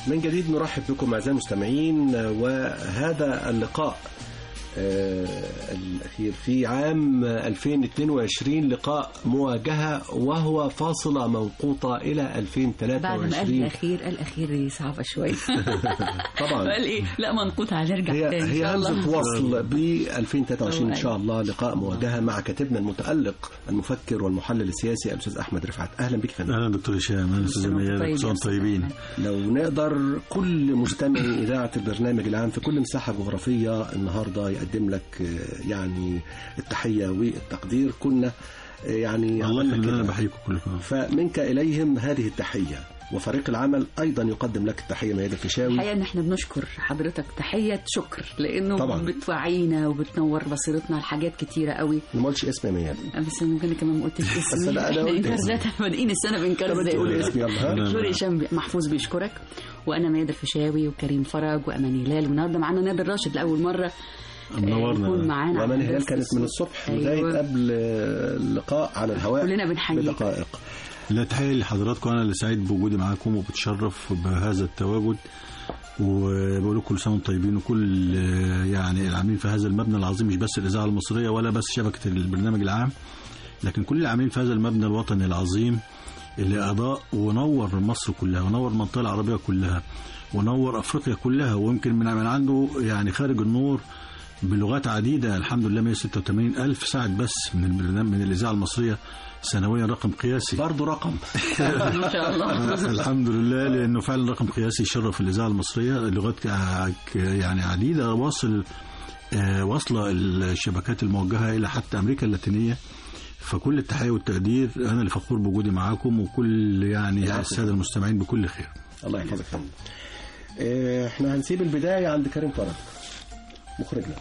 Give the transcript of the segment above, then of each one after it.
من جديد نرحب بكم أعزائي المستمعين وهذا اللقاء آه، الأخير في عام 2022 لقاء مواجهة وهو فاصلة موقوطة إلى بعد ما قال 2023 الاخير الاخير دي صعبه شويه طبعا قال ايه لا منقوطه هنرجع هي تاني إن هي شاء الله. همزة وصل ب 2023 إن شاء الله لقاء مواجهة مع كاتبنا المتألق المفكر والمحلل السياسي الأستاذ أحمد رفعت أهلا بك فندم اهلا دكتور هشام اهلا استاذ وأنتم ميادة طيبين كل سنة يا وأنتم طيبين لو نقدر كل مستمعي إذاعة البرنامج العام في كل مساحة جغرافية النهاردة يقدم لك آه، يعني التحية والتقدير كنا آه، يعني الله عملنا يخلينا انا كده بحييكم كلكم فمنك إليهم هذه التحية وفريق العمل أيضا يقدم لك التحية ميادة الفيشاوي الحقيقه ان احنا بنشكر حضرتك تحيه شكر لانه طبعاً. بتوعينا وبتنور بصيرتنا لحاجات كتيره قوي ما قلتش اسمي يا ميادة بس ممكن كمان ما قلتش بس اسمي لا، أنا احنا قلت انكار ذات بادئين السنه بانكار طب أنت ذات قولي اسمي يلا ها أنا- دكتور هشام محفوظ بيشكرك وانا ميادة الفيشاوي وكريم فرج وامان هلال والنهارده معانا نادر راشد لاول مره آه، يكون منورنا معانا ومن على هلال درس كانت من الصبح. الصبح أيوة. لغاية قبل آه، اللقاء على الهواء كلنا بنحييك بدقائق لا تحية لحضراتكم انا اللي سعيد بوجودي معاكم وبتشرف بهذا التواجد وبقول لكم كل سنه وانتم طيبين وكل آه، يعني العاملين في هذا المبنى العظيم مش بس الاذاعه المصريه ولا بس شبكه البرنامج العام لكن كل العاملين في هذا المبنى الوطني العظيم اللي اضاء ونور مصر كلها ونور المنطقه العربيه كلها ونور افريقيا كلها ويمكن من من عنده يعني خارج النور بلغات عديده الحمد لله 186 الف ساعه بس من البرنامج من الاذاعه المصريه سنويا رقم قياسي برضه رقم ما شاء الله الحمد لله لانه فعلا رقم قياسي يشرف الاذاعه المصريه لغات ع- يعني عديده واصل آه، واصله الشبكات الموجهه الى حتى امريكا اللاتينيه فكل التحيه والتقدير انا اللي فخور بوجودي معاكم وكل يعني العفو. الساده المستمعين بكل خير الله يحفظك فندم آه، احنا هنسيب البداية عند كريم فرج مخرجنا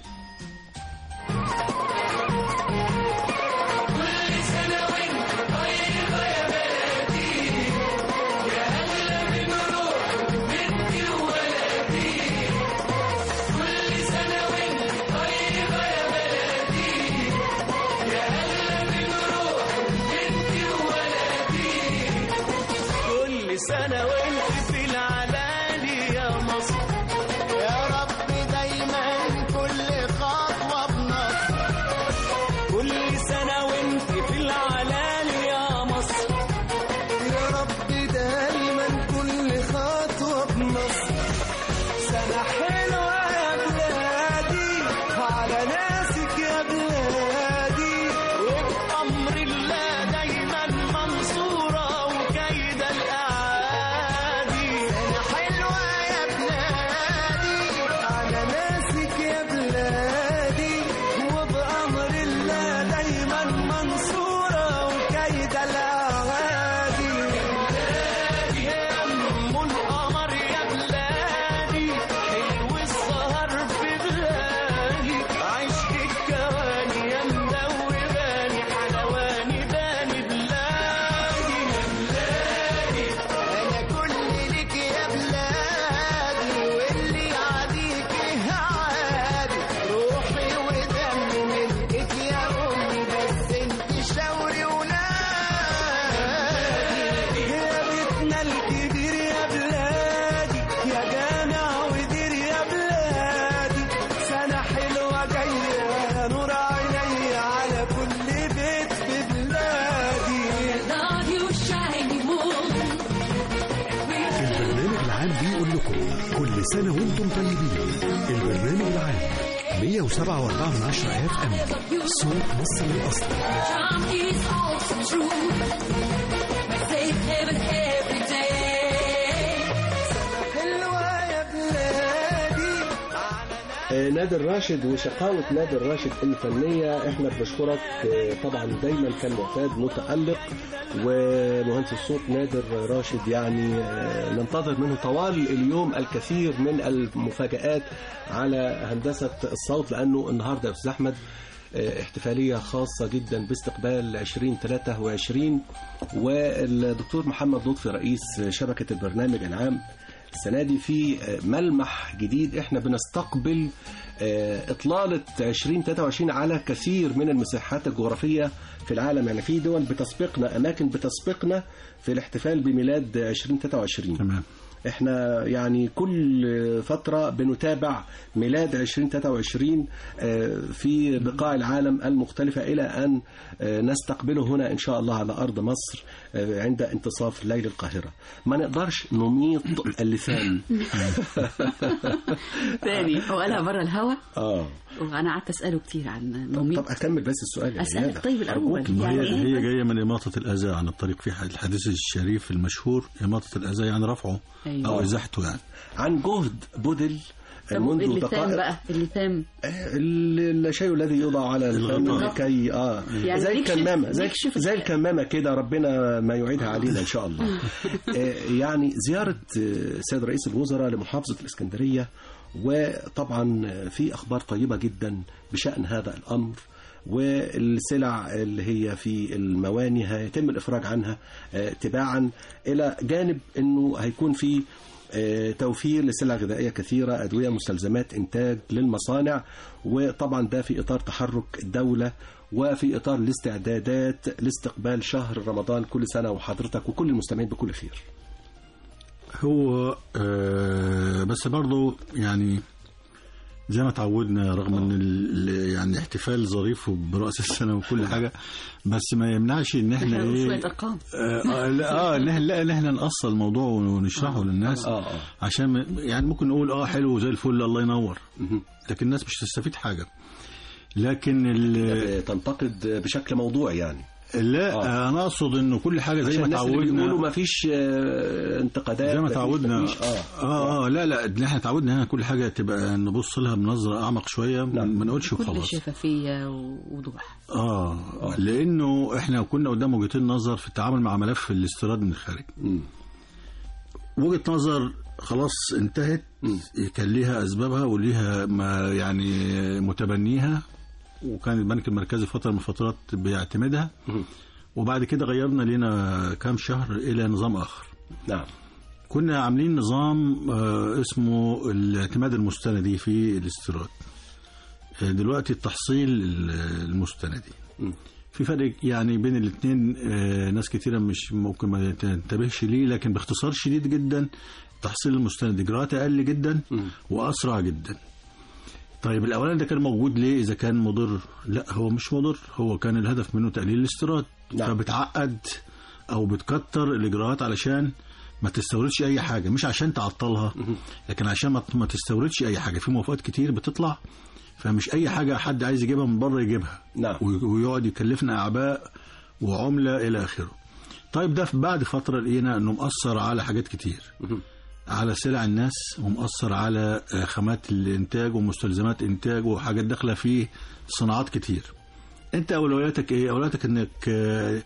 كل سنة وانت في العلالي يا مصر يا رب دايما كل خطوة بنصر كل سنة وانت في العلالي يا مصر يا رب دايما كل خطوة بنصر سنة حلوة يا بلادي على ناسك يا بلادي وبأمر الله دايما منصورة وكيد الأعادي سنة حلوة يا بلادي على ناسك يا بلادي وبأمر الله دايما منصورة وكيد الأعادي يا أم القمر يا بلادي حلو السهر في بلادي عشق الكواني يا مدوباني حلواني باني بلادي يا بلادي أنا كل لك يا بلادي واللي يعديك عادي روحي ودمي ملكك يا أمي بس انت شاوري ونادي يا بيتنا الكبير يا بلادي يا جامع ودير يا بلادي سنة حلوة جاية نور عيني على كل بيت في بلادي Love you shiny moon. البرنامج العام بيقول لكم كل سنة وانتم طيبين البرنامج العام 107 و4 من 10 اف ام صوت مصر الأصلي Charm is also true. We say heaven every day. حلوة يا بلادي آه، نادر راشد وشقاوة نادر راشد الفنية احنا بنشكرك آه، طبعا دايما كان معتاد متألق ومهندس الصوت نادر راشد يعني آه، ننتظر منه طوال اليوم الكثير من المفاجآت على هندسة الصوت لأنه النهاردة يا أستاذ أحمد آه، احتفالية خاصة جدا باستقبال 2023 والدكتور محمد لطفي رئيس شبكة البرنامج العام السنة دي في ملمح جديد احنا بنستقبل آه، إطلالة 2023 على كثير من المساحات الجغرافية في العالم يعني في دول بتسبقنا أماكن بتسبقنا في الاحتفال بميلاد 2023 تمام احنا يعني كل فترة بنتابع ميلاد 2023 آه، في بقاع العالم المختلفة إلى أن آه، نستقبله هنا إن شاء الله على أرض مصر آه، عند انتصاف ليل القاهرة ما نقدرش نميط اللسان تاني هو قالها بره الهوا اه وانا قعدت اساله كتير عن طب مميت أكمل بس السؤال يا اسالك زيادة. طيب الاول أرجوك. ما يعني هي هي ايه جايه من اماطه الاذى عن الطريق في الحديث الشريف المشهور اماطه الاذى يعني رفعه أيوة. او ازاحته يعني عن جهد بذل طب منذ اللسان دقائق بقى اللسان ال- الشيء الذي يوضع على الفم الغطاء. لكي اه يعني زي بيكشف- الكمامه زي بيكشف زي الحق. الكمامه كده ربنا ما يعيدها علينا ان شاء الله آه، يعني زياره آه، سيد رئيس الوزراء لمحافظه الاسكندريه وطبعا في اخبار طيبه جدا بشان هذا الامر والسلع اللي هي في المواني هيتم الافراج عنها آه، تباعا الى جانب انه هيكون في آه، توفير لسلع غذائيه كثيره ادويه مستلزمات انتاج للمصانع وطبعا ده في اطار تحرك الدوله وفي اطار الاستعدادات لاستقبال شهر رمضان كل سنه وحضرتك وكل المستمعين بكل خير. هو آه بس برضه يعني زي ما تعودنا رغم ان ال- ال- يعني احتفال ظريف براس السنه وكل حاجه بس ما يمنعش ان احنا احنا نقول ايه شويه ارقام اه آه، لا اه ان احنا لا ان احنا نقص الموضوع ونشرحه للناس اه اه عشان ما- يعني ممكن نقول اه حلو زي الفل الله ينور لكن الناس مش تستفيد حاجه لكن ال- تنتقد بشكل موضوعي يعني لا آه. آه. انا اقصد انه كل حاجه زي عشان ما الناس اللي تعودنا بيقولوا ما فيش آه، انتقادات زي ما مفيش- تعودنا مفيش- اه اه اه لا لا ده احنا تعودنا هنا كل حاجه تبقى نبص لها بنظره اعمق شويه ما نعم. ما نقولش كل وخلاص شفافيه ووضوح اه لانه احنا كنا قدام وجهتين نظر في التعامل مع ملف الاستيراد من الخارج مم. وجهه نظر خلاص انتهت كان ليها اسبابها وليها ما يعني متبنيها وكان البنك المركزي فتره من الفترات بيعتمدها مم. وبعد كده غيرنا لنا كام شهر الى نظام اخر نعم كنا عاملين نظام آه، اسمه الاعتماد المستندي في الاستيراد آه، دلوقتي التحصيل ال- المستندي مم. في فرق يعني بين الاثنين ناس كتيرة مش ممكن ما تنتبهش ليه لكن باختصار شديد جدا التحصيل المستند اجراءات اقل جدا مم. واسرع جدا طيب الاولاني ده كان موجود ليه اذا كان مضر لا هو مش مضر هو كان الهدف منه تقليل الاستيراد نعم. فبتعقد او بتكتر الاجراءات علشان ما تستوردش اي حاجه مش عشان تعطلها لكن عشان ما ما تستوردش اي حاجه في موافقات كتير بتطلع فمش اي حاجه حد عايز يجيبها من بره يجيبها نعم. وي- ويقعد يكلفنا اعباء وعمله الى اخره طيب ده في بعد فتره لقينا انه مأثر على حاجات كتير على سلع الناس ومأثر على آه، خامات الانتاج ومستلزمات انتاج وحاجات داخله في صناعات كتير انت اولوياتك ايه اولوياتك انك آه،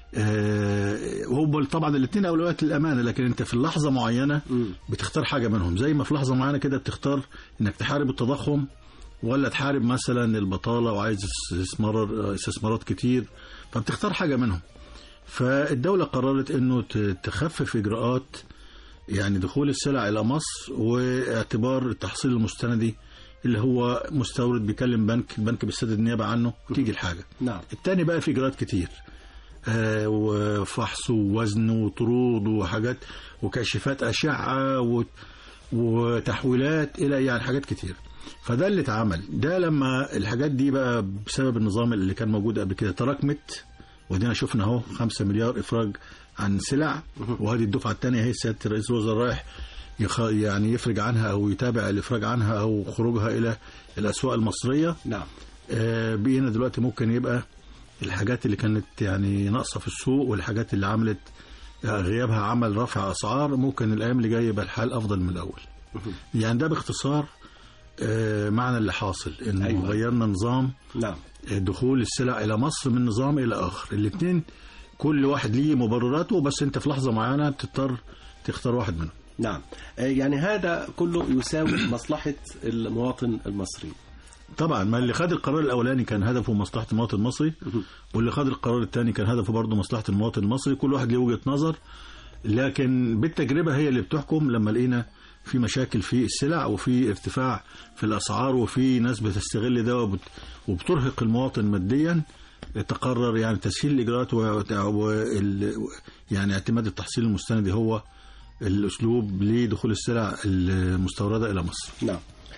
آه، هو طبعا الاثنين اولويات للامانه لكن انت في لحظه معينه بتختار حاجه منهم زي ما في لحظه معينه كده بتختار انك تحارب التضخم ولا تحارب مثلا البطاله وعايز استثمار استثمارات كتير فبتختار حاجه منهم فالدوله قررت انه ت- تخفف اجراءات يعني دخول السلع الى مصر واعتبار التحصيل المستندي اللي هو مستورد بيكلم بنك البنك بيسدد نيابه عنه وتيجي الحاجه نعم التاني بقى في اجراءات كتير آه، وفحص ووزن وطرود وحاجات وكشفات اشعه و- وتحويلات الى يعني حاجات كتير فده اللي اتعمل ده لما الحاجات دي بقى بسبب النظام اللي كان موجود قبل كده تراكمت ودينا شفنا اهو 5 مليار افراج عن سلع وهذه الدفعه الثانيه هي سياده رئيس الوزراء رايح يخ... يعني يفرج عنها او يتابع الافراج عنها او خروجها الى الاسواق المصريه نعم آه، بقينا دلوقتي ممكن يبقى الحاجات اللي كانت يعني ناقصه في السوق والحاجات اللي عملت آه، غيابها عمل رفع اسعار ممكن الايام اللي جايه يبقى الحال افضل من الاول. يعني ده باختصار آه، معنى اللي حاصل انه أيوة. أيوة. غيرنا نظام نعم آه، دخول السلع الى مصر من نظام الى اخر الاثنين كل واحد ليه مبرراته بس انت في لحظه معينه بتضطر تختار واحد منهم نعم آه، يعني هذا كله يساوي مصلحة المواطن المصري طبعا ما اللي خد القرار الاولاني كان هدفه مصلحه المواطن المصري واللي خد القرار الثاني كان هدفه برضه مصلحه المواطن المصري كل واحد له وجهه نظر لكن بالتجربه هي اللي بتحكم لما لقينا في مشاكل في السلع وفي ارتفاع في الاسعار وفي ناس بتستغل ده وبت- وبترهق المواطن ماديا تقرر يعني تسهيل الاجراءات و... وال... يعني اعتماد التحصيل المستندي هو الاسلوب لدخول السلع المستورده الى مصر نعم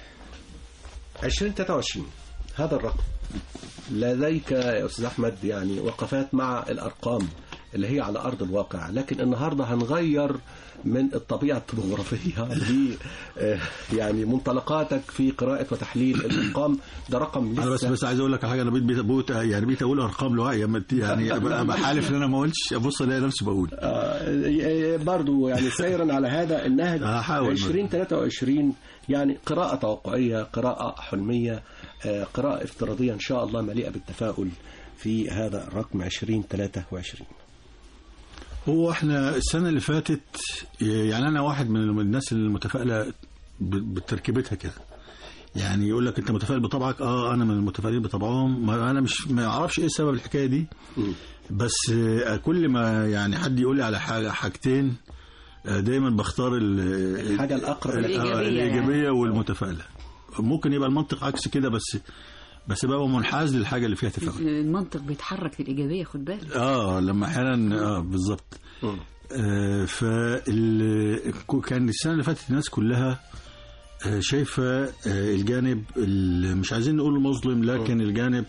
2023 هذا الرقم لديك يا أستاذ أحمد يعني وقفات مع الأرقام اللي هي على أرض الواقع لكن النهاردة هنغير من الطبيعة الطبوغرافية ل آه، يعني منطلقاتك في قراءة وتحليل الأرقام ده رقم انا بس لسه بس عايز اقول لك على حاجه انا بقيت بقيت بقيت يعني بقيت اقول ارقام لوعي أما ت- يعني أبقى أبقى حالف ان انا ما قلتش ابص الاقي نفسي بقول آه، برضو يعني سيرا على هذا النهج هحاول. 2023 يعني قراءة توقعية قراءة حلمية آه، قراءة افتراضية إن شاء الله مليئة بالتفاؤل في هذا الرقم 2023 هو احنا السنه اللي فاتت يعني انا واحد من الناس المتفائله ب- بتركيبتها كده يعني يقول لك انت متفائل بطبعك اه انا من المتفائلين بطبعهم ما انا مش ما اعرفش ايه سبب الحكايه دي بس آه، كل ما يعني حد يقول لي على حاجه حاجتين آه، دايما بختار ال- الحاجة الأقرب ال- الإيجابية آه، يعني. الايجابيه والمتفائله ممكن يبقى المنطق عكس كده بس بس بقى منحاز للحاجه اللي فيها تفاؤل المنطق بيتحرك للايجابيه خد بالك اه لما احيانا اه بالظبط آه فال كان السنه اللي فاتت الناس كلها آه شايفه آه الجانب ال- مش عايزين نقول مظلم لكن الجانب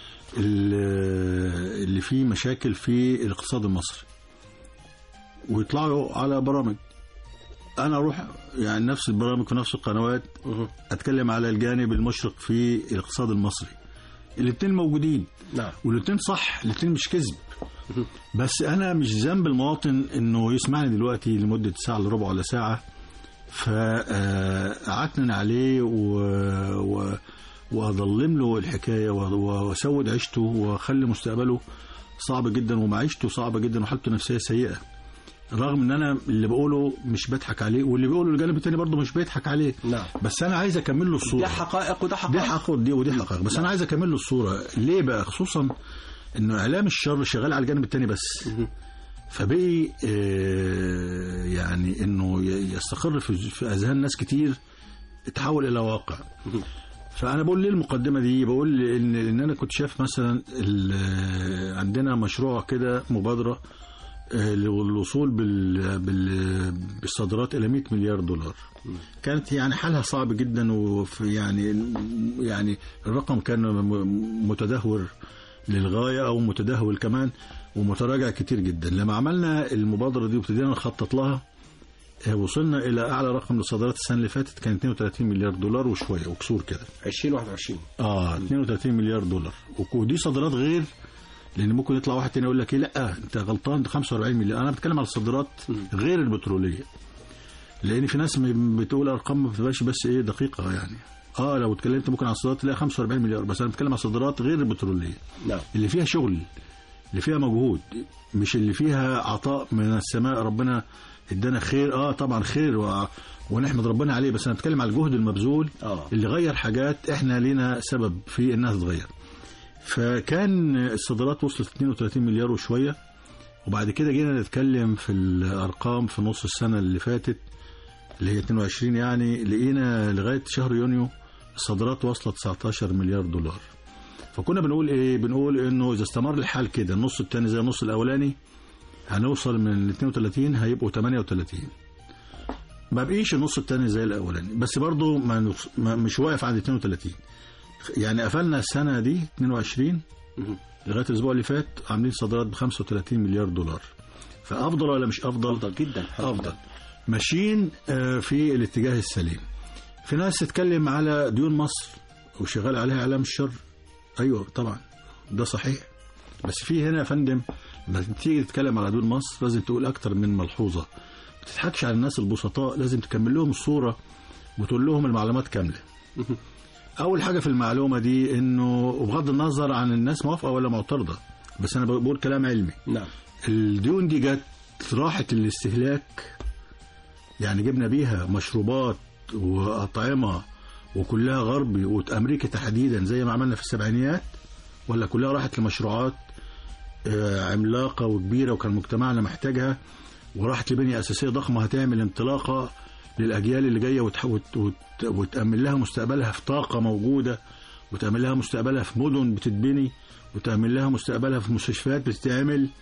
ال- اللي فيه مشاكل في الاقتصاد المصري ويطلعوا على برامج انا اروح يعني نفس البرامج ونفس القنوات اتكلم على الجانب المشرق في الاقتصاد المصري الاثنين موجودين نعم والاثنين صح الاثنين مش كذب بس انا مش ذنب المواطن انه يسمعني دلوقتي لمده ساعه الا ربع ولا ساعه فاعتنن عليه و... و... واظلم له الحكايه و- واسود عيشته واخلي مستقبله صعب جدا ومعيشته صعبه جدا وحالته النفسيه سيئه رغم ان انا اللي بقوله مش بضحك عليه واللي بيقوله الجانب التاني برضه مش بيضحك عليه نعم. بس انا عايز اكمل له الصوره ده حقائق وده دي حقائق حقائق دي ودي حقائق بس انا عايز اكمل له الصوره ليه بقى خصوصا انه اعلام الشر شغال على الجانب التاني بس فبقي آه، يعني انه ي- يستقر في في اذهان ناس كتير تحول الى واقع فانا بقول ليه المقدمه دي بقول ان ان انا كنت شايف مثلا ال- عندنا مشروع كده مبادره آه، للوصول بال بال بالصادرات الى 100 مليار دولار كانت يعني حالها صعب جدا وفي يعني يعني الرقم كان م- متدهور للغايه او متدهور كمان ومتراجع كتير جدا لما عملنا المبادره دي وابتدينا نخطط لها آه، وصلنا الى اعلى رقم للصادرات السنه اللي فاتت كان 32 مليار دولار وشويه وكسور كده 2021 اه 32 مليار دولار وك- ودي صادرات غير لان ممكن يطلع واحد تاني يقول لك ايه لا انت غلطان ده 45 مليار انا بتكلم على الصادرات غير البتروليه لان في ناس م- بتقول ارقام ما بتبقاش بس ايه دقيقه يعني اه لو اتكلمت ممكن على الصادرات تلاقي 45 مليار بس انا بتكلم على الصادرات غير البتروليه نعم اللي فيها شغل اللي فيها مجهود مش اللي فيها عطاء من السماء ربنا ادانا خير اه طبعا خير و... ونحمد ربنا عليه بس انا بتكلم على الجهد المبذول آه. اللي غير حاجات احنا لينا سبب في انها تتغير فكان الصادرات وصلت 32 مليار وشويه وبعد كده جينا نتكلم في الارقام في نص السنه اللي فاتت اللي هي 22 يعني لقينا لغايه شهر يونيو الصادرات وصلت 19 مليار دولار فكنا بنقول ايه بنقول انه اذا استمر الحال كده النص الثاني زي النص الاولاني هنوصل من 32 هيبقوا 38 ما بقيش النص الثاني زي الاولاني بس برضه ما نوص- ما- مش واقف عند 32 يعني قفلنا السنه دي 22 لغايه الاسبوع اللي فات عاملين صادرات ب 35 مليار دولار فافضل ولا مش افضل؟ افضل جدا افضل ماشيين آه، في الاتجاه السليم في ناس تتكلم على ديون مصر وشغال عليها اعلام الشر ايوه طبعا ده صحيح بس في هنا يا فندم لما تيجي تتكلم على ديون مصر لازم تقول اكتر من ملحوظه ما تضحكش على الناس البسطاء لازم تكمل لهم الصوره وتقول لهم المعلومات كامله اول حاجه في المعلومه دي انه وبغض النظر عن الناس موافقه ولا معترضه بس انا بقول كلام علمي نعم الديون دي جت راحت الاستهلاك يعني جبنا بيها مشروبات وأطعمة وكلها غربي وأمريكا تحديدا زي ما عملنا في السبعينيات ولا كلها راحت لمشروعات آه، عملاقة وكبيرة وكان مجتمعنا محتاجها وراحت لبنية أساسية ضخمة هتعمل انطلاقة للأجيال اللي جاية وتح- وت- وت- وتأمن لها مستقبلها في طاقة موجودة وتأمن لها مستقبلها في مدن بتتبني وتأمن لها مستقبلها في مستشفيات بتتعمل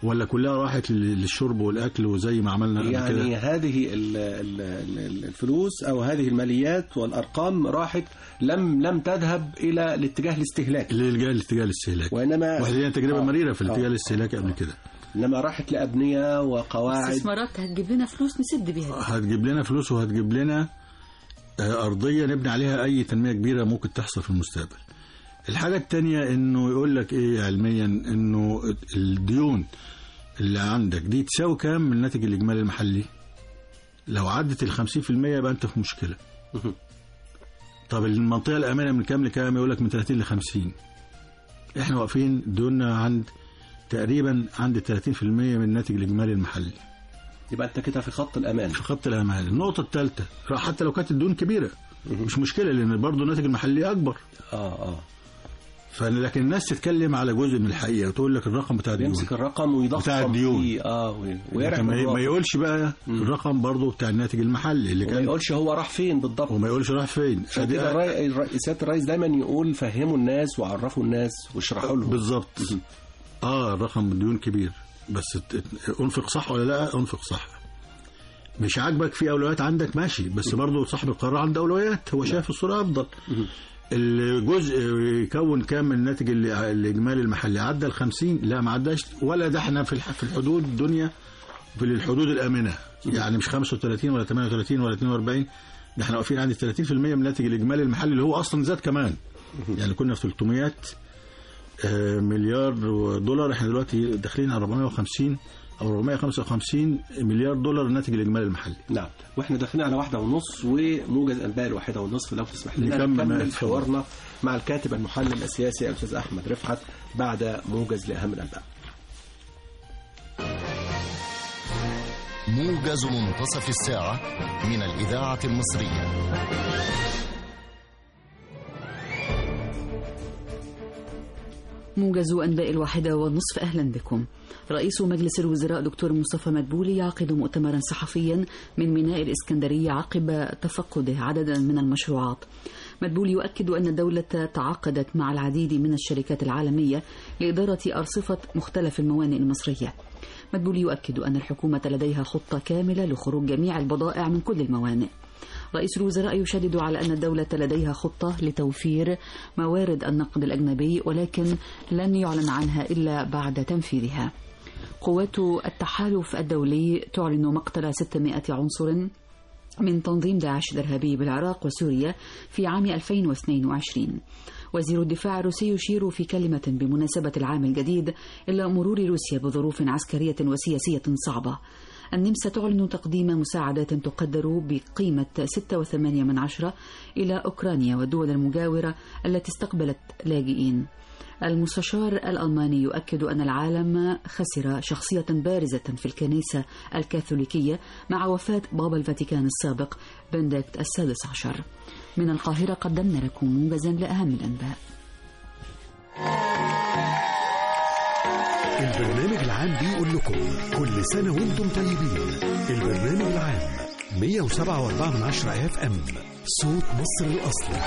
ولا كلها راحت لل- للشرب والاكل وزي ما عملنا قبل يعني كده هذه ال- ال- ال- الفلوس او هذه الماليات والارقام راحت لم لم تذهب الى الاتجاه الاستهلاكي اللي جاي الاتجاه الاستهلاكي وانما واحد لينا تجربه آه. مريره في آه. الاتجاه الاستهلاكي قبل كده انما راحت لابنيه وقواعد استثمارات هتجيب لنا فلوس نسد بيها هتجيب لنا فلوس وهتجيب لنا آه، أرضية نبني عليها أي تنمية كبيرة ممكن تحصل في المستقبل الحاجة التانية إنه يقول لك إيه علميا إنه الديون اللي عندك دي تساوي كام من الناتج الإجمالي المحلي لو عدت ال 50% يبقى أنت في مشكلة طب المنطقة الآمنة من كام لكام يقول لك من 30 ل 50 إحنا واقفين ديوننا عند تقريبا عند 30% من الناتج الإجمالي المحلي يبقى انت كده في خط الامان في خط الامان النقطه الثالثه حتى لو كانت الديون كبيره مش مشكله لان برضه الناتج المحلي اكبر اه اه فلكن الناس تتكلم على جزء من الحقيقه وتقول لك الرقم بتاع الديون يمسك الرقم ويضخم بتاع الديون. فيه اه وي- ويرعب لكن ما- ما الواقع. يقولش بقى الرقم برضه بتاع الناتج المحلي اللي وما كان يقولش هو راح فين بالضبط وما يقولش راح فين عشان أدي- كده الري- الري- سياده الرئيس دايما يقول فهموا الناس وعرفوا الناس واشرحوا لهم بالظبط اه الرقم الديون كبير بس ت- ت- انفق صح ولا لا انفق صح مش عاجبك في اولويات عندك ماشي بس برضه صاحب القرار عنده اولويات هو شايف الصوره افضل الجزء يكون كام من الناتج ال- الاجمالي المحلي عدى ال 50 لا ما عداش ولا ده احنا في الح- في الحدود الدنيا في الحدود الامنه يعني مش 35 ولا 38 ولا 42 ده احنا واقفين عند 30% من الناتج الاجمالي المحلي اللي هو اصلا زاد كمان يعني كنا في 300 آه، مليار دولار احنا دلوقتي داخلين على 450 او 455 مليار دولار الناتج الاجمالي المحلي نعم واحنا داخلين على واحدة ونص وموجز انباء الواحدة ونصف لو تسمح لنا نكمل نكمل اتفضل. حوارنا مع الكاتب المحلل السياسي الاستاذ احمد رفعت بعد موجز لاهم الانباء موجز منتصف الساعة من الإذاعة المصرية موجز أنباء الواحدة والنصف أهلا بكم رئيس مجلس الوزراء دكتور مصطفى مدبولي يعقد مؤتمرا صحفيا من ميناء الإسكندرية عقب تفقده عددا من المشروعات مدبولي يؤكد أن الدولة تعاقدت مع العديد من الشركات العالمية لإدارة أرصفة مختلف الموانئ المصرية مدبولي يؤكد أن الحكومة لديها خطة كاملة لخروج جميع البضائع من كل الموانئ رئيس الوزراء يشدد على أن الدولة لديها خطة لتوفير موارد النقد الأجنبي ولكن لن يعلن عنها إلا بعد تنفيذها قوات التحالف الدولي تعلن مقتل 600 عنصر من تنظيم داعش الإرهابي بالعراق وسوريا في عام 2022 وزير الدفاع الروسي يشير في كلمة بمناسبة العام الجديد إلى مرور روسيا بظروف عسكرية وسياسية صعبة النمسا تعلن تقديم مساعدات تقدر بقيمة 6.8 من عشرة إلى أوكرانيا والدول المجاورة التي استقبلت لاجئين المستشار الألماني يؤكد أن العالم خسر شخصية بارزة في الكنيسة الكاثوليكية مع وفاة بابا الفاتيكان السابق بندكت السادس عشر من القاهرة قدمنا لكم موجزا لأهم الأنباء البرنامج العام بيقول لكم كل سنة وانتم طيبين البرنامج العام 107.4 من عشرة اف ام صوت مصر الأصلي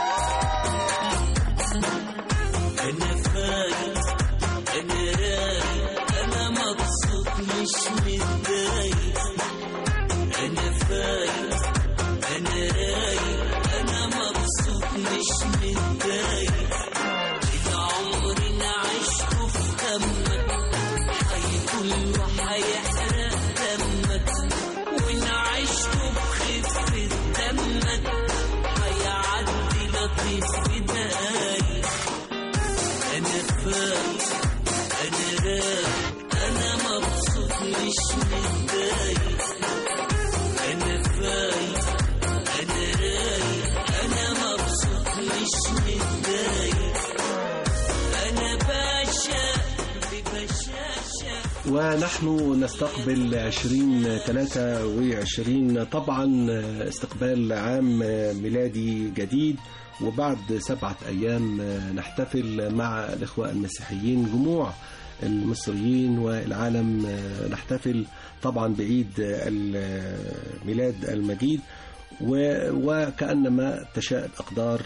انا فايت انا رايق انا مبسوط مش متضايق انا فايت انا رايق انا مبسوط مش متضايق ده عمرنا عشته في همك هيكون وهيحرق دمك وان عشته بخفة دمك هيعدي لطيف في دقايق انا فايق انا رايق انا مبسوط مش متضايق انا فايق انا رايق انا مبسوط مش متضايق انا باشا ببشاشة ونحن نستقبل 2023 طبعا استقبال عام ميلادي جديد وبعد سبعة أيام نحتفل مع الإخوة المسيحيين جموع المصريين والعالم نحتفل طبعا بعيد الميلاد المجيد و- وكأنما تشاء الأقدار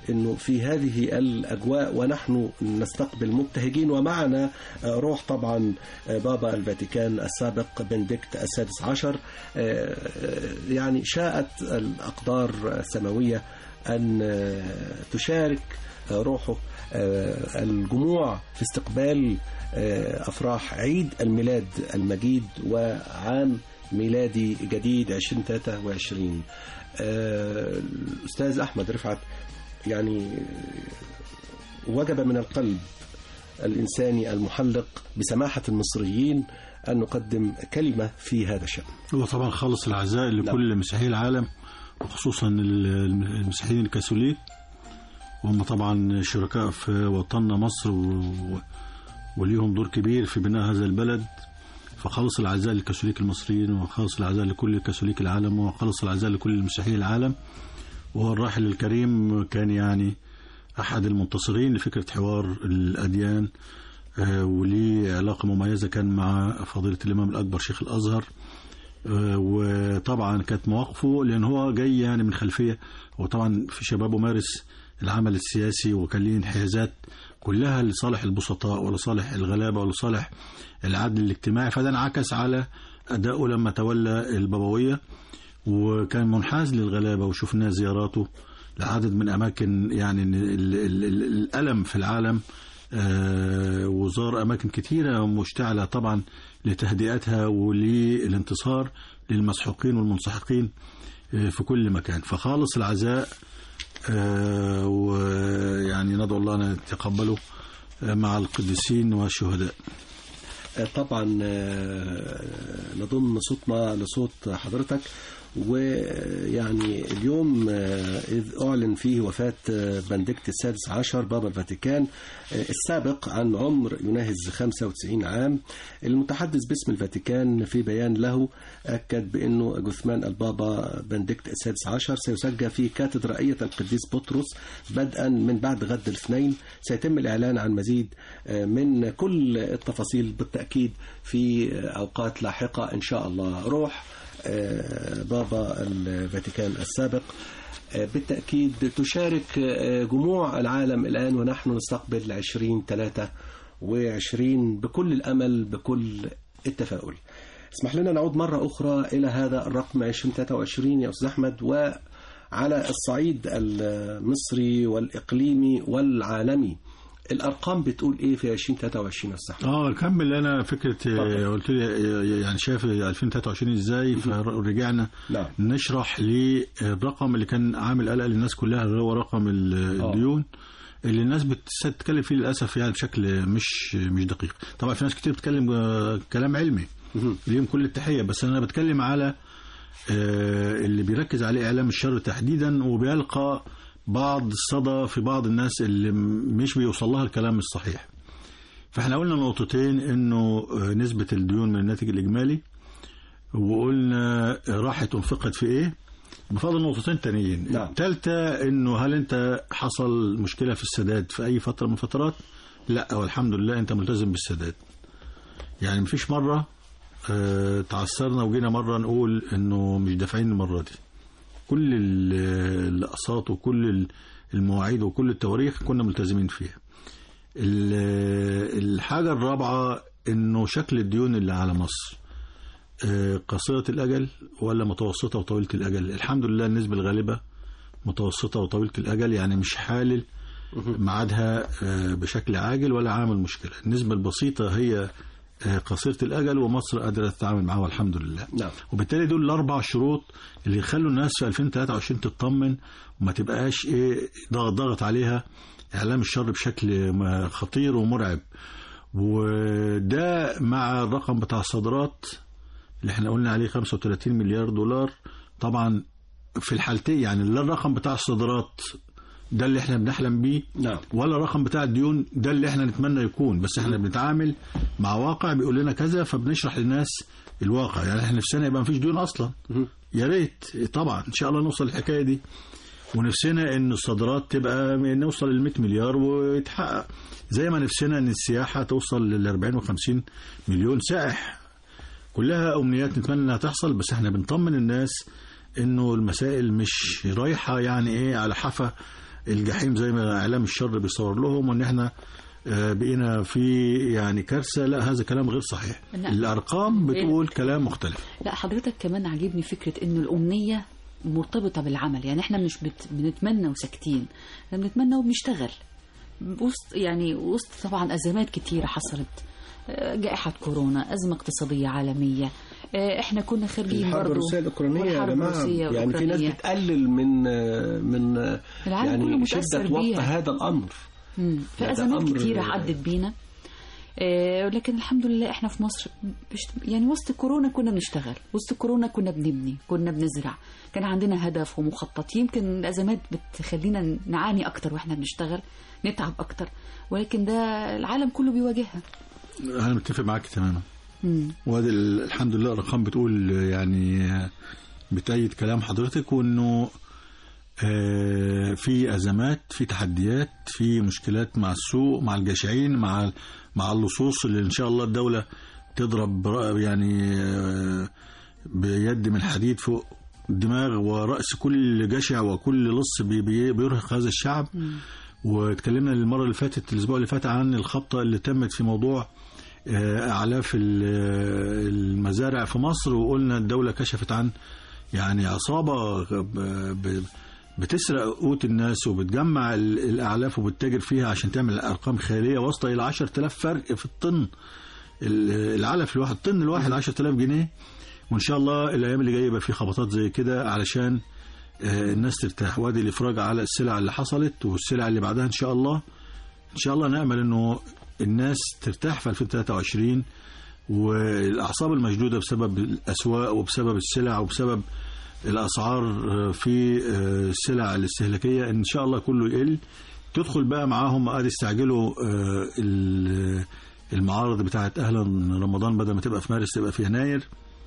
انه في هذه الاجواء ونحن نستقبل مبتهجين ومعنا آه، روح طبعا آه، بابا الفاتيكان السابق بنديكت السادس عشر آه، آه، يعني شاءت الاقدار السماويه ان آه، تشارك آه، روحه آه، الجموع في استقبال آه، افراح عيد الميلاد المجيد وعام ميلادي جديد 2023 آه، الأستاذ أحمد رفعت يعني وجب من القلب الإنساني المحلق بسماحة المصريين أن نقدم كلمة في هذا الشأن هو طبعا خالص العزاء لكل مسيحي العالم وخصوصا ال- المسيحيين الكاثوليك وهم طبعا شركاء في وطننا مصر و- وليهم دور كبير في بناء هذا البلد فخالص العزاء للكاثوليك المصريين وخالص العزاء لكل كاثوليك العالم وخالص العزاء لكل المسيحيين العالم وهو الراحل الكريم كان يعني أحد المنتصرين لفكرة حوار الأديان آه، وليه علاقة مميزة كان مع فضيلة الإمام الأكبر شيخ الأزهر آه، وطبعا كانت مواقفه لأن هو جاي يعني من خلفية هو طبعا في شبابه مارس العمل السياسي وكان ليه انحيازات كلها لصالح البسطاء ولصالح الغلابة ولصالح العدل الاجتماعي فده انعكس على أدائه لما تولى البابوية وكان منحاز للغلابة وشفنا زياراته لعدد من أماكن يعني ال- ال- ال- الألم في العالم آه، وزار أماكن كثيرة مشتعلة طبعا لتهدئتها وللانتصار للمسحوقين والمنسحقين آه، في كل مكان فخالص العزاء آه، ويعني ندعو الله أن يتقبله آه، مع القديسين والشهداء آه، طبعا آه، نضم صوتنا لصوت حضرتك ويعني اليوم آه، إذ أعلن فيه وفاة آه، بنديكت السادس عشر بابا الفاتيكان آه، السابق عن عمر يناهز 95 عام المتحدث باسم الفاتيكان في بيان له أكد بأنه جثمان البابا بنديكت السادس عشر سيسجل في كاتدرائية القديس بطرس بدءا من بعد غد الاثنين سيتم الإعلان عن مزيد آه، من كل التفاصيل بالتأكيد في آه، أوقات لاحقة إن شاء الله روح آه، بابا الفاتيكان السابق آه، بالتأكيد تشارك آه، جموع العالم الآن ونحن نستقبل 2023 بكل الأمل بكل التفاؤل اسمح لنا نعود مرة أخرى إلى هذا الرقم 2023 يا أستاذ أحمد وعلى الصعيد المصري والإقليمي والعالمي الأرقام بتقول إيه في 2023 يا أستاذ أحمد؟ اه كمل انا فكره اتفضل. آه، قلت لي آه، يعني شايف 2023 ازاي فرجعنا نعم. نشرح للرقم اللي كان عامل قلق للناس كلها اللي هو رقم ال- آه. الديون اللي الناس بتتكلم فيه للاسف يعني بشكل مش مش دقيق طبعا في ناس كتير بتتكلم آه، كلام علمي مهم. ليهم كل التحيه بس انا بتكلم على آه، اللي بيركز عليه اعلام الشر تحديدا وبيلقى بعض الصدى في بعض الناس اللي م- مش بيوصل لها الكلام الصحيح فاحنا قلنا نقطتين انه آه، نسبة الديون من الناتج الاجمالي وقلنا راحت انفقت في ايه بفضل نقطتين تانيين نعم. الثالثة انه هل انت حصل مشكلة في السداد في اي فترة من الفترات لا والحمد لله انت ملتزم بالسداد يعني مفيش مرة آه، تعثرنا وجينا مرة نقول انه مش دافعين المرة دي كل ال- الاقساط وكل ال- المواعيد وكل التواريخ كنا ملتزمين فيها ال- الحاجة الرابعة انه شكل الديون اللي على مصر آه، قصيرة الأجل ولا متوسطة وطويلة الأجل الحمد لله النسبة الغالبة متوسطة وطويلة الأجل يعني مش حالل ميعادها آه، بشكل عاجل ولا عامل مشكلة النسبة البسيطة هي آه، قصيرة الأجل ومصر قادرة تتعامل معاها والحمد لله نعم وبالتالي دول الاربع شروط اللي يخلوا الناس في 2023 تطمن وما تبقاش ايه ضغط ضغط عليها اعلام الشر بشكل م- خطير ومرعب وده مع الرقم بتاع الصادرات اللي احنا قلنا عليه 35 مليار دولار طبعا في الحالتين يعني لا الرقم بتاع الصادرات ده اللي احنا بنحلم بيه نعم ولا الرقم بتاع الديون ده اللي احنا نتمنى يكون بس احنا بنتعامل مع واقع بيقول لنا كذا فبنشرح للناس الواقع يعني احنا نفسنا يبقى مفيش ديون اصلا مهم. يا ريت طبعا ان شاء الله نوصل للحكايه دي ونفسنا ان الصادرات تبقى نوصل لل 100 مليار ويتحقق زي ما نفسنا ان السياحه توصل لل 40 و50 مليون سائح كلها امنيات نتمنى انها تحصل بس احنا بنطمن الناس انه المسائل مش رايحه يعني ايه على حافه الجحيم زي ما اعلام الشر بيصور لهم وان احنا آه، بقينا في يعني كارثه لا هذا كلام غير صحيح نعم. الارقام بتقول كلام مختلف لا حضرتك كمان عاجبني فكرة انه الأمنية مرتبطة بالعمل يعني احنا مش بت... بنتمنى وساكتين احنا بنتمنى وبنشتغل وسط يعني وسط طبعا أزمات كتيرة حصلت آه، جائحة كورونا أزمة اقتصادية عالمية آه، احنا كنا خارجين الحرب برضو الروسيه الاوكرانيه يا والحرب جماعه الروسية يعني في ناس والأوكرانية. بتقلل من من العالم كله يعني متأثر شده وقت بيها. هذا الامر مم. في هذا أزمات أمر- كتيرة عدت بينا آه، لكن الحمد لله احنا في مصر بشت- يعني وسط كورونا كنا بنشتغل وسط كورونا كنا بنبني كنا بنزرع كان عندنا هدف ومخطط يمكن الأزمات بتخلينا نعاني أكتر وإحنا بنشتغل نتعب أكتر ولكن ده العالم كله بيواجهها انا متفق معاك تماما مم. وادي ال- الحمد لله الارقام بتقول يعني بتأيد كلام حضرتك وانه آه، في ازمات في تحديات في مشكلات مع السوق مع الجشعين مع مع اللصوص اللي ان شاء الله الدوله تضرب رأ- يعني آه، بيد من حديد فوق الدماغ ورأس كل جشع وكل لص بي- بي- بيرهق هذا الشعب واتكلمنا المرة اللي فاتت الأسبوع اللي فات عن الخبطة اللي تمت في موضوع آه، أعلاف ال- آه، المزارع في مصر وقلنا الدولة كشفت عن يعني عصابة ب- ب- بتسرق قوت الناس وبتجمع ال- الأعلاف وبتتاجر فيها عشان تعمل أرقام خيالية واصلة إلى 10000 فرق في الطن ال- العلف الواحد الطن الواحد 10000 جنيه وإن شاء الله الأيام اللي جاية يبقى في خبطات زي كده علشان آه، الناس ترتاح وادي الإفراج على السلع اللي حصلت والسلع اللي بعدها إن شاء الله إن شاء الله نأمل إنه الناس ترتاح في 2023 والأعصاب المشدودة بسبب الأسواق وبسبب السلع وبسبب الأسعار آه، في آه، السلع الاستهلاكية إن شاء الله كله يقل تدخل بقى معاهم قاعد يستعجلوا آه، ال- المعارض بتاعت أهلا رمضان بدل ما تبقى في مارس تبقى في يناير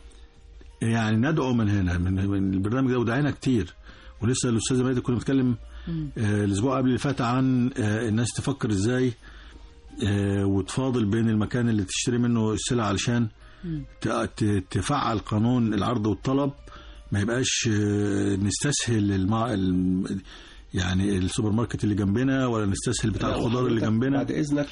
يعني ندعو من هنا من, من البرنامج ده ودعينا كتير ولسه الاستاذه ماجد كنا بنتكلم آه الاسبوع قبل اللي فات عن آه الناس تفكر ازاي آه وتفاضل بين المكان اللي تشتري منه السلع علشان ت- ت- تفعل قانون العرض والطلب ما يبقاش آه نستسهل المع... الم... يعني السوبر ماركت اللي جنبنا ولا نستسهل بتاع لا، الخضار اللي وحضرتك جنبنا بعد اذنك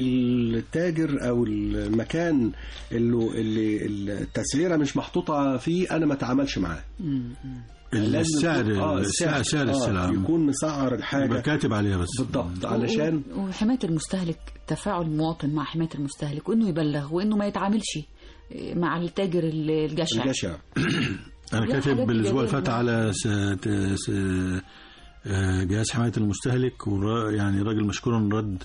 التاجر او المكان اللي اللي التسعيره مش محطوطه فيه انا ما اتعاملش معاه لازم السعر يكون- آه، السعر سعر آه، السلع يكون مسعر يبقى الحاجه كاتب عليها بس بالضبط علشان و- وحماية المستهلك تفاعل المواطن مع حماية المستهلك وإنه يبلغ وإنه ما يتعاملش مع التاجر ال- الجشع الجشع انا لا، كاتب حاجات الاسبوع اللي إيجابية فات طبعاً. على س... ت... س... آه، جهاز حمايه المستهلك ورا... يعني راجل مشكورا رد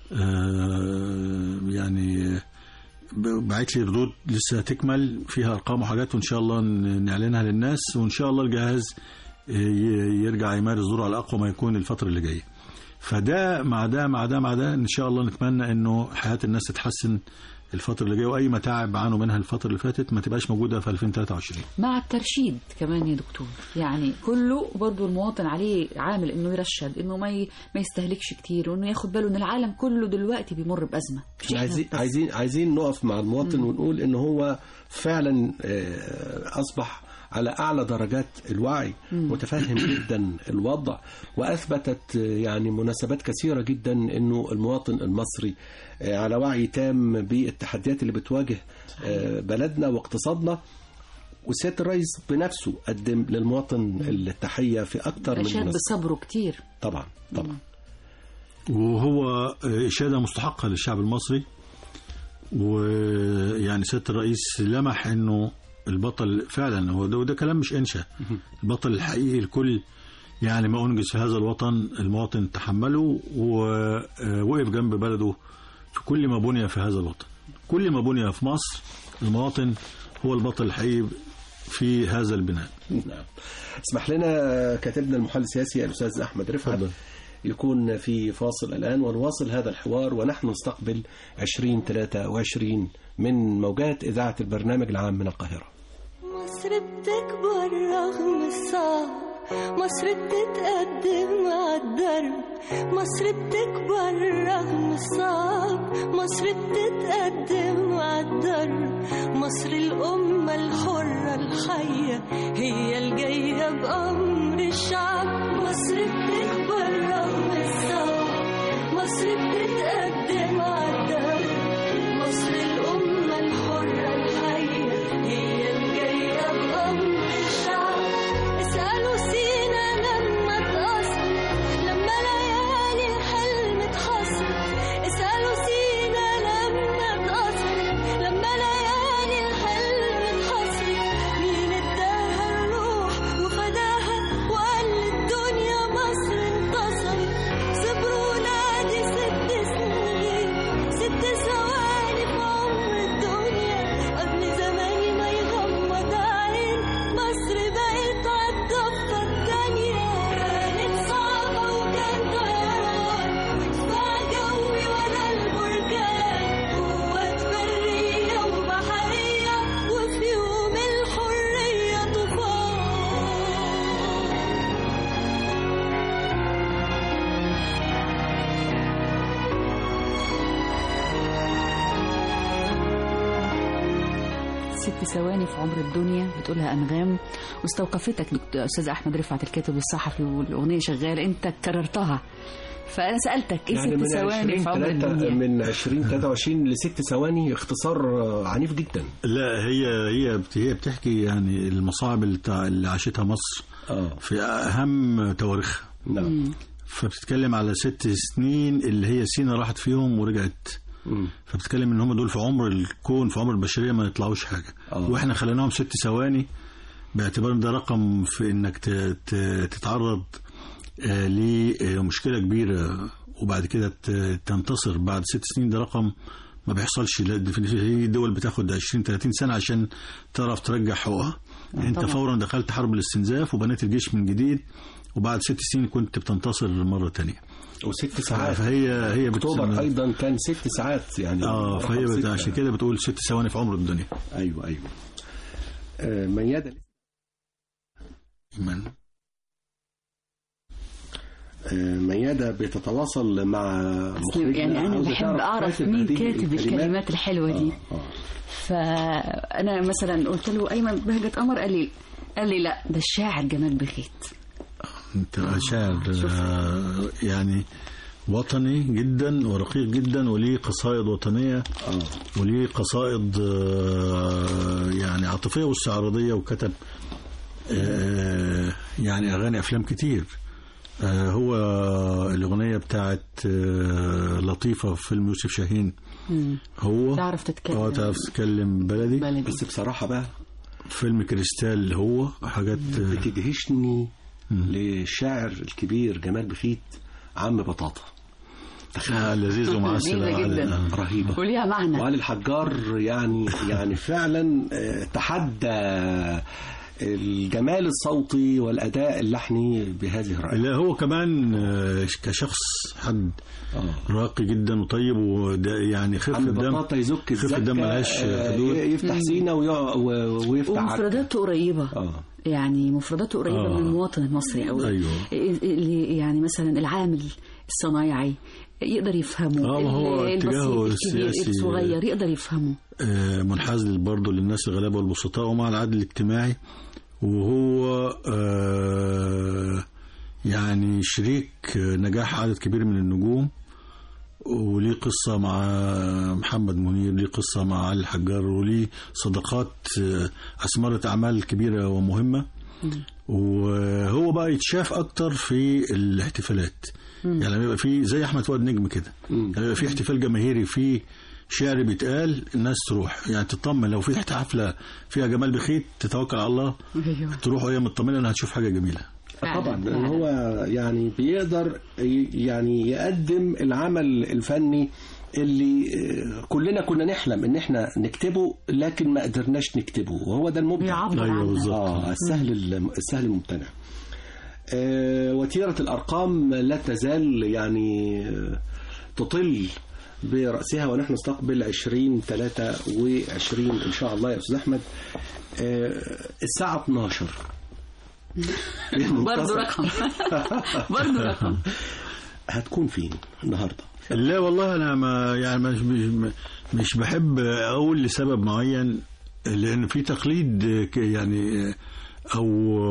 آه، يعني ب- بعت لي ردود لسه هتكمل فيها ارقام وحاجات وان شاء الله ن- نعلنها للناس وان شاء الله الجهاز ي- يرجع يمارس دوره على اقوى ما يكون الفتره اللي جايه فده مع ده مع ده مع ده ان شاء الله نتمنى انه حياه الناس تتحسن الفتره اللي جايه واي متاعب عانوا منها الفتره اللي فاتت ما تبقاش موجوده في 2023 مع الترشيد كمان يا دكتور يعني كله برضو المواطن عليه عامل انه يرشد انه ما ي... ما يستهلكش كتير وانه ياخد باله ان العالم كله دلوقتي بيمر بازمه مش احنا إحنا عايزين بس. عايزين عايزين نقف مع المواطن ونقول ان هو فعلا آه، اصبح على اعلى درجات الوعي متفهم جدا الوضع واثبتت آه، يعني مناسبات كثيره جدا انه المواطن المصري آه، على وعي تام بالتحديات اللي بتواجه آه، بلدنا واقتصادنا وسياده الرئيس بنفسه قدم للمواطن التحيه في اكثر من اشاد مناسبه بصبره كتير طبعا طبعا وهو إشادة مستحقة للشعب المصري ويعني سيادة الرئيس لمح أنه البطل فعلا هو ده, وده كلام مش إنشا البطل الحقيقي الكل يعني ما أنجز في هذا الوطن المواطن تحمله ووقف جنب بلده في كل ما بني في هذا الوطن كل ما بني في مصر المواطن هو البطل الحقيقي في هذا البناء نعم اسمح لنا كاتبنا المحلل السياسي الاستاذ احمد رفعت اتفضل. يكون في فاصل الان ونواصل هذا الحوار ونحن نستقبل 2023 من موجات اذاعه البرنامج العام من القاهره مصر بتكبر رغم الصعب مصر بتتقدم مع الدرب مصر بتكبر رغم الصعب مصر بتتقدم مع الدرب مصر الأمة الحرة الحية هي الجاية بأمر الشعب مصر بتكبر رغم ثواني في عمر الدنيا بتقولها أنغام واستوقفتك دكتور أستاذ أحمد رفعت الكاتب والصحفي والأغنية شغالة أنت كررتها فأنا سألتك إيه يعني ست من ثواني 20 في عمر تلاتة- الدنيا من 20 23 لست ثواني اختصار آه، عنيف جدا لا هي هي بت- هي بتحكي يعني المصاعب اللي, تع- اللي عاشتها مصر اه في اهم تواريخها نعم فبتتكلم على ست سنين اللي هي سينا راحت فيهم ورجعت مم. فبتتكلم ان هم دول في عمر الكون في عمر البشريه ما يطلعوش حاجه آه. واحنا خليناهم ست ثواني باعتبار ان ده رقم في انك ت- ت- تتعرض آه، لمشكله كبيره وبعد كده ت- تنتصر بعد ست سنين ده رقم ما بيحصلش لا ده في في دول بتاخد 20 30 سنه عشان تعرف ترجع حقوقها انت طبعا. فورا دخلت حرب الاستنزاف وبنيت الجيش من جديد وبعد ست سنين كنت بتنتصر مره تانية وست ساعات فهي هي اكتوبر بتسمى- ايضا كان ست ساعات يعني اه رقم فهي بت- ستة. عشان كده بتقول ست ثواني في عمر الدنيا ايوه ايوه آه، ميادة من آه، ميادة بتتواصل مع مخرجنا يعني أنا عاوزة بحب تعرف أعرف كاتب مين هذه كاتب الكلمات الحلوة دي آه، آه. فأنا مثلا قلت له أيمن بهجة قمر قال لي قال لي لا ده الشاعر جمال بخيت انت شاعر آه، يعني وطني جدا ورقيق جدا وليه قصائد وطنيه اه وليه قصائد آه، يعني عاطفيه واستعراضيه وكتب آه، يعني اغاني افلام كتير آه، هو الاغنيه بتاعت آه، لطيفه في فيلم يوسف شاهين هو تعرف تتكلم اه تعرف تتكلم بلدي بلدي بس بصراحة بقى فيلم كريستال هو حاجات آه، بتدهشني للشاعر الكبير جمال بخيت عم بطاطا آه، لذيذ ومعسل جميلة على- جدا. آه. رهيبة وليها معنى وعلي الحجار يعني يعني فعلا آه، تحدى الجمال الصوتي والأداء اللحني بهذه الرأي لا هو كمان آه، كشخص حد آه. راقي جدا وطيب وده يعني خفة عم الدم بطاطا يزك خفة الزكة الدم ملهاش آه، حدود. يفتح سينا ويقع- و- ويفتح عكا. ومفرداته قريبة اه يعني مفرداته قريبة آه. من المواطن المصري أوي أيوه. اللي يعني مثلا العامل الصنايعي يقدر يفهمه آه، ما هو ال- اتجاهه البسيط الكبير السياسي- الصغير يقدر يفهمه آه، منحاز برضه للناس الغلابة والبسطاء ومع العدل الاجتماعي وهو آه، يعني شريك نجاح عدد كبير من النجوم وليه قصة مع محمد منير ليه قصة مع علي الحجار وليه صداقات آه، أثمرت أعمال كبيرة ومهمة وهو بقى يتشاف أكتر في الاحتفالات يعني لما يبقى في زي أحمد فؤاد نجم كده مم. يعني يبقى في احتفال جماهيري في شعر بيتقال الناس تروح يعني تطمن لو في حفلة فيها جمال بخيت تتوكل على الله أيوه. تروح وهي مطمنة انها هتشوف حاجة جميلة فعلا، طبعا لان فعلا. هو يعني بيقدر ي- يعني يقدم العمل الفني اللي آه، كلنا كنا نحلم ان احنا نكتبه لكن ما قدرناش نكتبه وهو ده المبدع بيعبر أيوه عنه بالظبط. اه السهل الم- السهل الممتنع آه، وتيرة الأرقام لا تزال يعني آه، تطل برأسها ونحن نستقبل 20 23 إن شاء الله يا أستاذ أحمد آه، الساعة 12 برضه رقم برضه رقم هتكون فين النهارده؟ لا والله انا ما يعني مش مش, مش بحب اقول لسبب معين لان في تقليد ك- يعني او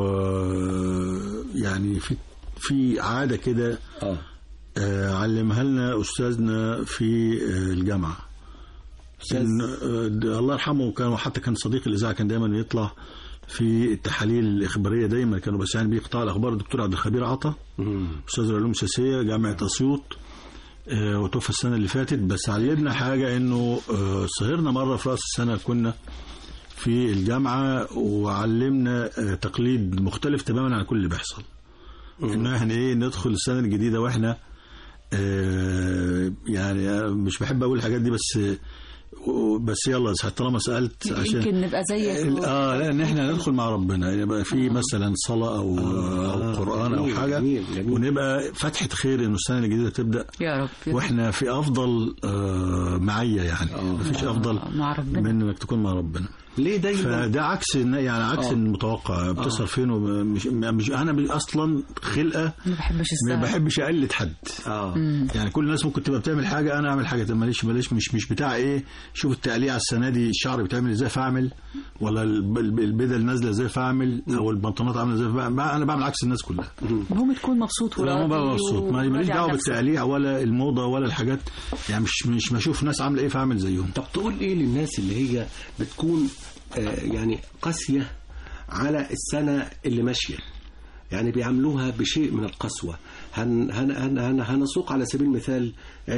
يعني في في عاده كده اه آه، علمها لنا استاذنا في آه، الجامعه أستاذ إن آه، الله يرحمه كان حتى كان صديق الاذاعه كان دايما يطلع في التحاليل الاخباريه دايما كانوا بس يعني بيقطع الاخبار الدكتور عبد الخبير عطا مم. استاذ العلوم السياسيه جامعه اسيوط آه، وتوفى السنه اللي فاتت بس علمنا حاجه انه آه، سهرنا مره في راس السنه كنا في الجامعه وعلمنا آه، تقليد مختلف تماما عن كل اللي بيحصل ان احنا ايه ندخل السنه الجديده واحنا آه، يعني آه، مش بحب اقول الحاجات دي بس آه، بس يلا طالما سالت عشان يمكن نبقى زيك ال- اه لان احنا ندخل مع ربنا يبقى في مثلا صلاه او او قران او جميل، حاجه جميل، جميل. ونبقى فتحه خير انه السنه الجديده تبدا يا رب واحنا في افضل آه معيه يعني آه. مفيش افضل مع ربنا. من انك تكون مع ربنا ليه دايما فده عكس الن- يعني عكس آه. المتوقع بتصرف فين ومش مش انا ب- اصلا خلقه ما بحبش ما السهل بحبش اقلد حد اه يعني كل الناس ممكن تبقى بتعمل حاجه انا اعمل حاجه طب معلش معلش مش مش بتاع ايه شوف التقليع السنه دي الشعر بيتعمل ازاي فاعمل ولا الب- الب- البدل نازله ازاي فاعمل او البنطلونات عامله ازاي فاعمل انا بعمل عكس الناس كلها المهم تكون مبسوط لا ما وراضي بقى مبسوط ما- ماليش وراضي عن دعوه نفسك. بالتقليع ولا الموضه ولا الحاجات يعني مش مش بشوف ناس عامله ايه فاعمل زيهم طب تقول ايه للناس اللي هي بتكون آه، يعني قاسية على السنة اللي ماشية يعني بيعاملوها بشيء من القسوة هن هن هن هن هنسوق على سبيل المثال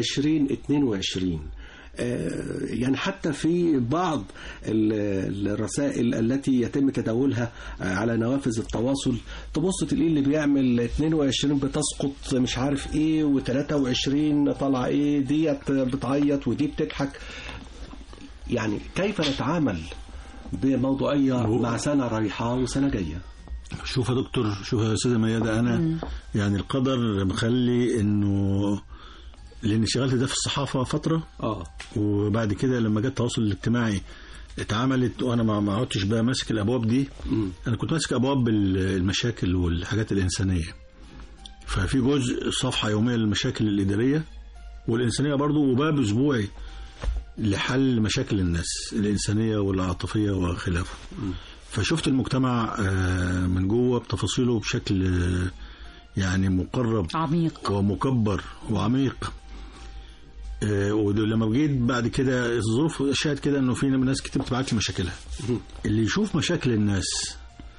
2022 آه، يعني حتى في بعض ال- الرسائل التي يتم تداولها آه، على نوافذ التواصل تبص تلاقيه اللي بيعمل 22 بتسقط مش عارف ايه و23 طالعه ايه ديت بتعيط ودي بتضحك يعني كيف نتعامل بموضوعية هو- مع سنة رايحة وسنة جاية شوف يا دكتور شوف يا استاذه ميادة انا يعني القدر مخلي انه لاني اشتغلت ده في الصحافه فتره اه وبعد كده لما جت التواصل الاجتماعي اتعملت وانا ما ما عدتش بقى ماسك الابواب دي مم. انا كنت ماسك ابواب ال- المشاكل والحاجات الانسانيه ففي جزء صفحه يوميه للمشاكل الاداريه والانسانيه برضو وباب اسبوعي لحل مشاكل الناس الانسانيه والعاطفيه وخلافه فشفت المجتمع آه، من جوه بتفاصيله بشكل آه، يعني مقرب عميق ومكبر وعميق آه، ولما جيت بعد كده الظروف شاهد كده انه في ناس كتير بتبعت لي مشاكلها اللي يشوف مشاكل الناس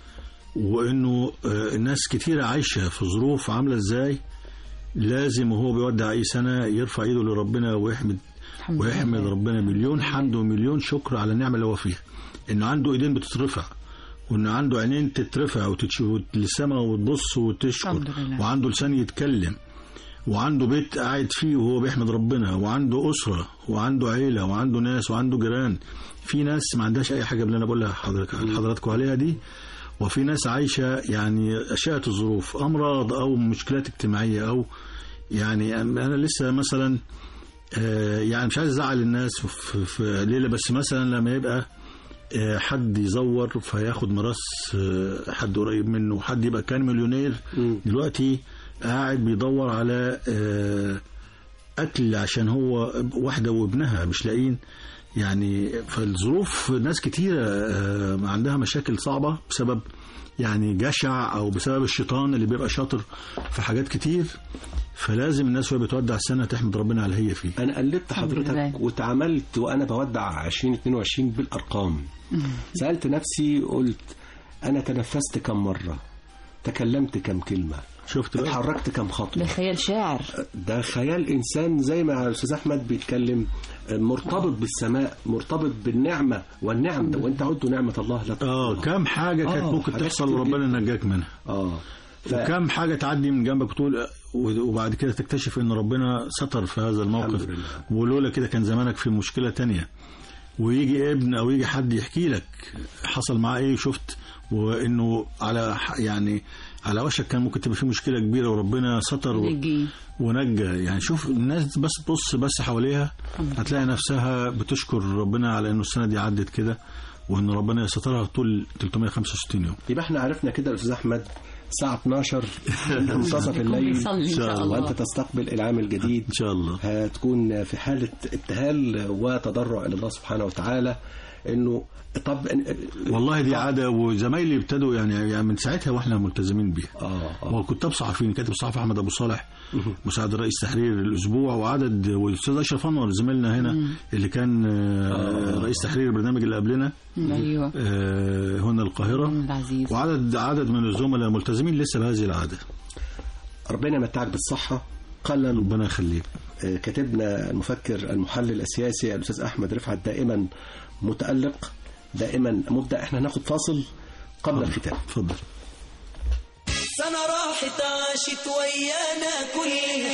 وانه آه، الناس كتيرة عايشة في ظروف عاملة ازاي لازم وهو بيودع اي سنة يرفع ايده لربنا ويحمد الحمد ويحمد لله. ربنا مليون حمد ومليون شكر على النعمة اللي هو فيها انه عنده ايدين بتترفع وانه عنده عينين تترفع وتتشوف للسماء وتبص وتشكر الحمد لله. وعنده لسان يتكلم وعنده بيت قاعد فيه وهو بيحمد ربنا وعنده أسرة وعنده عيلة وعنده ناس وعنده جيران في ناس ما عندهاش أي حاجة من اللي أنا بقولها حضرتك حضراتكم عليها دي وفي ناس عايشة يعني أشياء الظروف أمراض أو مشكلات اجتماعية أو يعني أنا لسه مثلا آه، يعني مش عايز أزعل الناس في, في ليلة بس مثلا لما يبقى آه، حد يزور فياخد ميراث آه، حد قريب منه حد يبقى كان مليونير دلوقتي قاعد بيدور على آه، اكل عشان هو واحده وابنها مش لاقيين يعني فالظروف ناس كتيره آه، عندها مشاكل صعبه بسبب يعني جشع او بسبب الشيطان اللي بيبقى شاطر في حاجات كتير فلازم الناس وهي بتودع السنه تحمد ربنا على اللي هي فيه أنا قلبت الحمد حضرتك لله. وتعاملت وأنا بودع 2022 بالأرقام سألت نفسي قلت أنا تنفست كم مرة تكلمت كم كلمة شفت بقى اتحركت كم ده خطوة خيال شاعر ده خيال إنسان زي ما الأستاذ أحمد بيتكلم مرتبط بالسماء مرتبط بالنعمة والنعم ده وأنت عدوا نعمة الله لا اه تحصوها. كام حاجه كانت آه، ممكن حاجات تحصل كتير وربنا نجاك منها آه ف... وكم حاجة تعدي من جنبك وتقول وبعد كده تكتشف ان ربنا ستر في هذا الموقف الحمد لله. ولولا كده كان زمانك في مشكلة تانية ويجي ابن او يجي حد يحكي لك حصل معاه ايه شفت وانه على ح- يعني على وشك كان ممكن تبقى في مشكلة كبيرة وربنا ستر و- نجي ونجى يعني شوف الناس بس تبص بس حواليها هتلاقي نفسها بتشكر ربنا على انه السنة دي عدت كده وان ربنا يسترها طول 365 يوم يبقى احنا عرفنا كده الأستاذ أحمد الساعة 12 منتصف يكون الليل بيصلي إن شاء الله. وأنت تستقبل العام الجديد ان شاء الله هتكون في حالة ابتهال وتضرع إلى الله سبحانه وتعالى إنه طب والله دي عاده وزمايلي ابتدوا يعني, يعني من ساعتها واحنا ملتزمين بيها آه آه وكتاب صحفيين كاتب الصحفي احمد ابو صالح مساعد رئيس تحرير الاسبوع وعدد والاستاذ اشرف انور زميلنا هنا اللي كان آه، رئيس تحرير البرنامج اللي قبلنا ايوه آه، هنا القاهره أم العزيز وعدد عدد من الزملاء ملتزمين لسه بهذه العاده ربنا يمتعك بالصحة قلا ربنا يخليك آه، كاتبنا المفكر المحلل السياسي الأستاذ أحمد رفعت دائما متألق دائما مبدع احنا هناخد فاصل قبل الختام اتفضل سنة راحت عاشت ويانا كل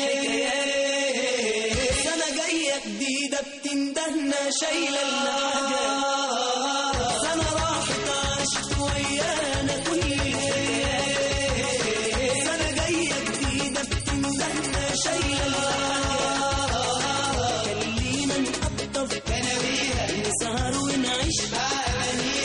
الحكايات سنة جاية جديدة بتندهنا شايلة الحاجات سنة راحت عاشت ويانا كل الحكايات سنة جاية جديدة بتندهنا شايلة الحاجات كان لينا نقطف نسهر ونعيش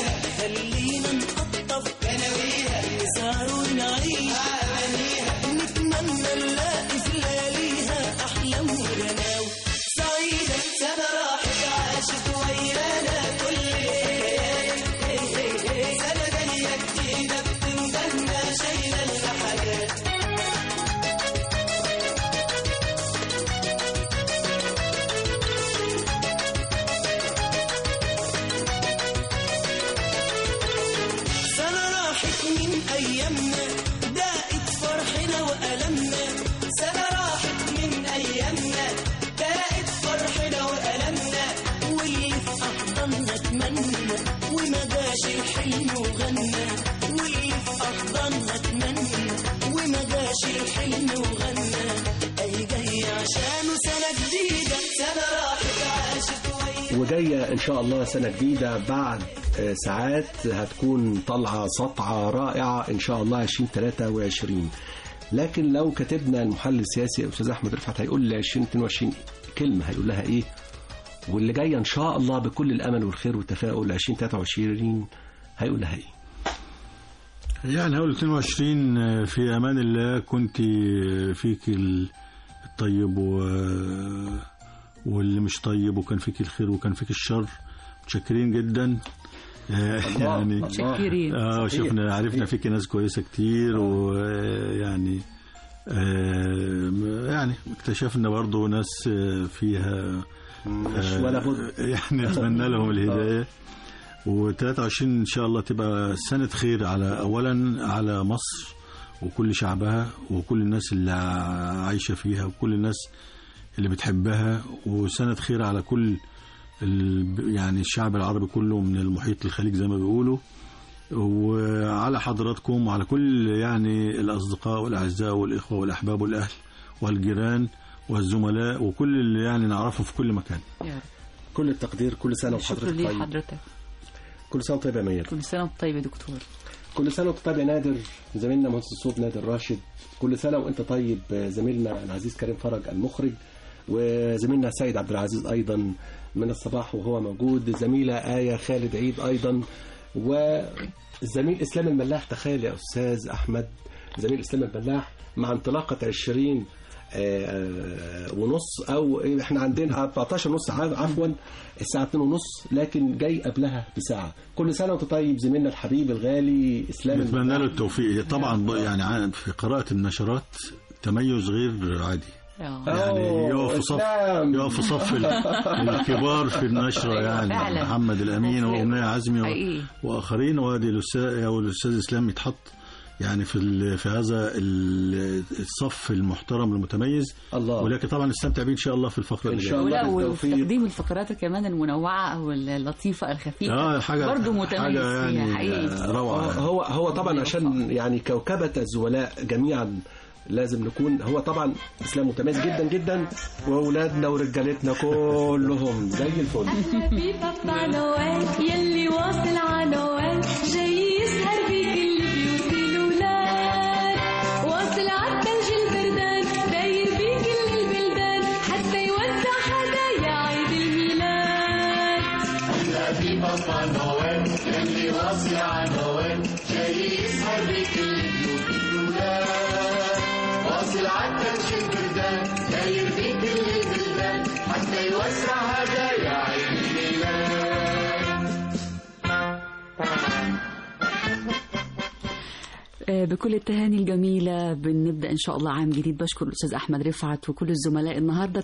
عاش الحلم وغنى أي جاي عشانه سنة جديدة سنة راحت عاشت ويا وجاية إن شاء الله سنة جديدة بعد آه، ساعات هتكون طالعة سطعة رائعة إن شاء الله 2023 لكن لو كتبنا المحلل السياسي أستاذ أحمد رفعت هيقول ل 2022 كلمة هيقول لها إيه واللي جاية إن شاء الله بكل الأمل والخير والتفاؤل 2023 هيقول لها إيه يعني هقول 22 في امان الله كنت فيك ال- الطيب و... واللي مش طيب وكان فيك الخير وكان فيك الشر متشكرين جدا آه، يعني متشكرين اه صحيح. شفنا عرفنا فيك ناس كويسه كتير ويعني آه يعني اكتشفنا برضو ناس آه، فيها مش ولا بد يعني نتمنى لهم الهدايه و23 ان شاء الله تبقى سنه خير على اولا على مصر وكل شعبها وكل الناس اللي عايشه فيها وكل الناس اللي بتحبها وسنه خير على كل ال- يعني الشعب العربي كله من المحيط الخليج زي ما بيقولوا وعلى حضراتكم وعلى كل يعني الاصدقاء والاعزاء والاخوه والاحباب والاهل والجيران والزملاء وكل اللي يعني نعرفه في كل مكان يا رب كل التقدير كل سنة شكرا وحضرتك ليه طيب حضرتك كل سنة وطيب يا مير كل سنة وانت طيب يا دكتور كل سنة وانت طيب يا نادر زميلنا مهندس الصوت نادر راشد كل سنة وانت طيب زميلنا العزيز كريم فرج المخرج وزميلنا سيد عبد العزيز أيضا من الصباح وهو موجود زميلة آية خالد عيد أيضا والزميل إسلام الملاح تخيل يا أستاذ أحمد زميل إسلام الملاح مع انطلاقة 20 آه، ونص او إيه، احنا عندنا 14 ونص ع- عفوا الساعه 2 ونص لكن جاي قبلها بساعه كل سنه وانت طيب زميلنا الحبيب الغالي اسلام نتمنى له الملاح. التوفيق طبعا يعني عن- في قراءة النشرات تميز غير عادي آه. يعني أوه، يقف في صف إسلام. يقف في صف ال- الكبار في النشرة أيوة، يعني فعلا. محمد الأمين مفروض. وأمنية عزمي و- حقيقي. وآخرين وادي الأستاذ أو الأستاذ إسلام يتحط يعني في ال- في هذا ال- الصف المحترم المتميز الله. ولكن طبعا نستمتع بيه إن شاء الله في الفقرة إن اللي شاء جاية. الله. ولا بالتوفيق. وتقديم الفقرات كمان المنوعة أو اللطيفة الخفيفة اه حاجة برضه متميز حاجة فيها يعني حقيقي روعة هو هو طبعا عشان يعني كوكبة الزملاء جميعا لازم نكون هو طبعا اسلام متميز جدا جدا واولادنا ورجالتنا كلهم زي الفل حبيبك مع نوال يلي واصل عنوان جاي يسهر بكل بيوت الولاد واصل عالثلج البردان داير بكل البلدان حتى يوزع هدايا عيد الميلاد آه، بكل التهاني الجميلة بنبدأ إن شاء الله عام جديد بشكر الأستاذ أحمد رفعت وكل الزملاء النهاردة